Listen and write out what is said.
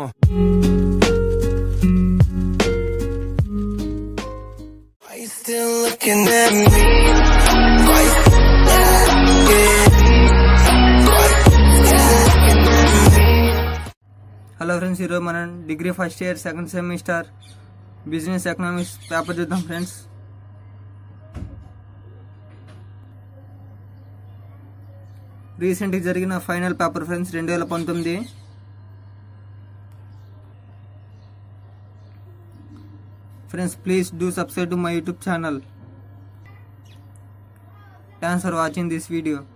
Uh. Are you still looking at me? Why you still hello friends ఈరోజు మనం degree first year second semester business economics paper చూద్దాం friends రీసెంట్గా జరిగిన final paper friends రెండు వేల పంతొమ్మిది friends please do subscribe to my YouTube channel thanks for watching this video